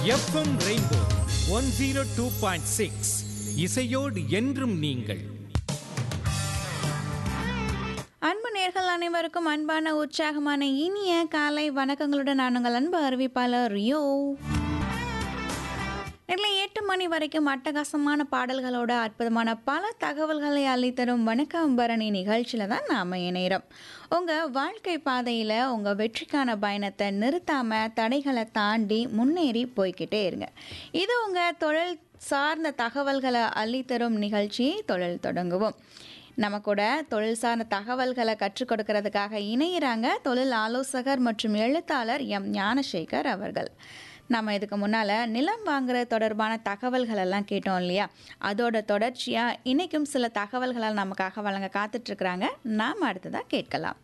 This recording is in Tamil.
FM rainbow one zero two point six இசையோடு என்றும் நீங்கள் அன்பு நேர்கள் அனைவருக்கும் அன்பான உற்சாகமான இனிய காலை வணக்கங்களுடன் நான் உங்கள் அன்பு அறிவிப்பாளர் ரியோ நேரில் எட்டு மணி வரைக்கும் அட்டகாசமான பாடல்களோட அற்புதமான பல தகவல்களை அள்ளித்தரும் வணக்கம் பரணி நிகழ்ச்சியில் தான் நாம் இணைகிறோம் உங்கள் வாழ்க்கை பாதையில் உங்கள் வெற்றிக்கான பயணத்தை நிறுத்தாமல் தடைகளை தாண்டி முன்னேறி போய்க்கிட்டே இருங்க இது உங்கள் தொழில் சார்ந்த தகவல்களை அள்ளித்தரும் நிகழ்ச்சி தொழில் தொடங்குவோம் நம்ம கூட தொழில் சார்ந்த தகவல்களை கற்றுக் கொடுக்கறதுக்காக இணையிறாங்க தொழில் ஆலோசகர் மற்றும் எழுத்தாளர் எம் ஞானசேகர் அவர்கள் நம்ம இதுக்கு முன்னால் நிலம் வாங்குற தொடர்பான தகவல்கள் எல்லாம் கேட்டோம் இல்லையா அதோட தொடர்ச்சியாக இன்றைக்கும் சில தகவல்களை நமக்காக வழங்க காத்துட்ருக்குறாங்க நாம் அடுத்ததாக கேட்கலாம்